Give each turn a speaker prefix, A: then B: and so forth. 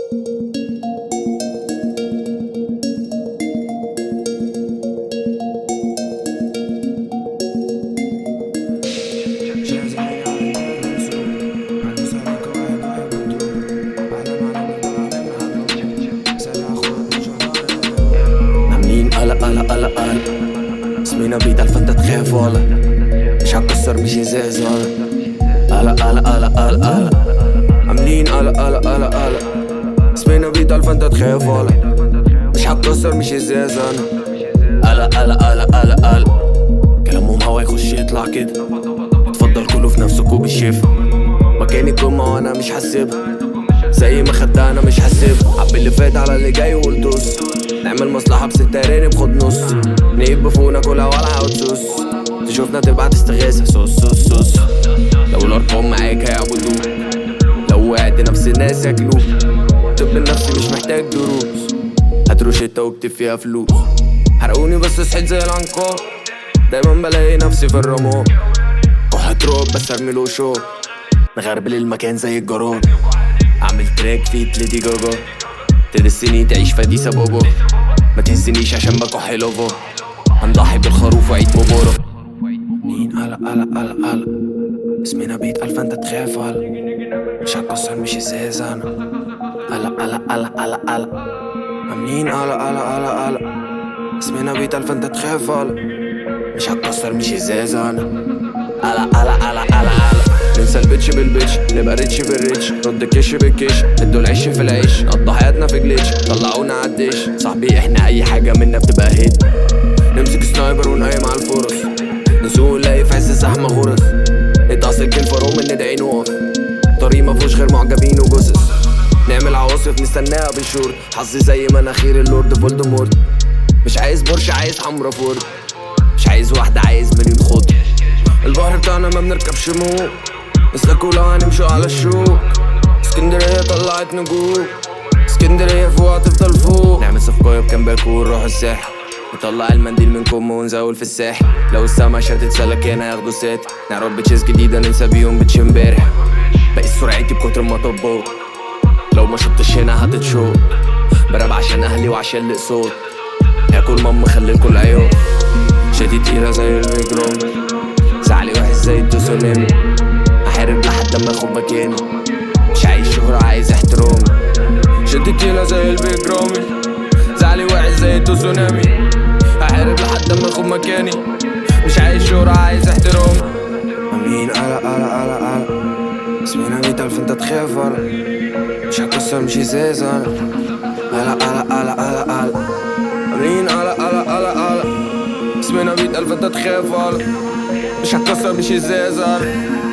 A: عاملين قلق قلق قلق قلق اسمنا بيت فانت تخاف ولا مش هتكسر مش ازاز ولا قلق قلق قلق قلق قلق عاملين قلق قلق قلق قلق اسمنا بيت فانت تخاف ولا مش هتكسر مش ازاز انا قلق قلق قلق قلق قلق كلامهم هوا يخش يطلع كده اتفضل كله في نفسكوا بالشفا مكاني الجمعة وانا مش حاسبها زي ما خدتها انا مش حاسبها عبي اللي فات على اللي جاي وقلت بص نعمل مصلحة بستة رانب خد نص نجيب بفونا كلها ولا وتسوس تشوفنا تبعت استغاثة سوس سوس سوس لو الأرقام معاك هيعبدوك لو وقعت نفس الناس ياكلوك طب النفسي مش محتاج دروس هات روشتة واكتب فيها فلوس حرقوني بس صحيت زي العنقاء دايما بلاقي نفسي في الرماد كحة تراب بس ارمي له شوك نغربل المكان زي الجراد اعمل تراك فيت ليدي جاجا تدسني تعيش فديسة بابا ما تهزنيش عشان بكح لافا هنضحي بالخروف وعيد مبارك مين قلق قلق قلق قلق اسمنا بيت ألف انت تخاف قلق مش هتكسر مش ازاز انا قلق قلق قلق قلق قلق عاملين قلق قلق قلق قلق اسمنا بيت ألف انت تخاف قلق مش هتكسر مش ازاز انا قلق قلق قلق قلق قلق ننسى البيتش بالبيتش نبقى ريتش بالريتش رد الكش بالكش ادوا العيش في العيش نقضي حياتنا في جليتش طلعونا عالديش صاحبي احنا اي حاجة منا بتبقى هيت نمسك سنايبر ونقيم على الفرص نسوق نلاقي في عز الزحمة غرز نقطع سلك الفروم ندعي نقف طريق مفهوش غير معجبين وجثث نعمل عواصف نستناها بالشورت حظي زي مناخير اللورد فولدمورت مش عايز بورش عايز حمرا فورد مش عايز واحدة عايز مليون خط البحر بتاعنا ما بنركبش موج نسلكوا لو هنمشوا على الشوك اسكندرية طلعت نجوم اسكندرية فوق هتفضل فوق نعمل صفقاية بكام باكو ونروح الساحل نطلع المنديل من كم ونزول في الساحل لو السما شدت سلكانة ياخدوا سات نعرف بتشيز جديدة ننسى بيهم بتش امبارح بقيت سرعتي بكتر المطبات لو ما شطش هنا هتتشوط براب عشان اهلي وعشان الاقساط ياكل مام خلي الكل عياط شديد تقيلة زي الرجرام زعلي وحش زي التسونامي هحارب لحد ما اخد مكاني مش عايز شهرة عايز احترام شديد تقيلة زي البيجرامي زعلي وحش زي التسونامي هحارب لحد ما اخد مكاني مش عايز شهرة عايز احترام امين قلق قلق قلق قلق اسمنا بيت الف انت تخاف ولا مش هكسر مش ازاز انا قلق قلق قلق قلق قلق امين قلق قلق قلق قلق اسمنا بيت الف انت تخاف ولا مش هتكسر مش ازاز انا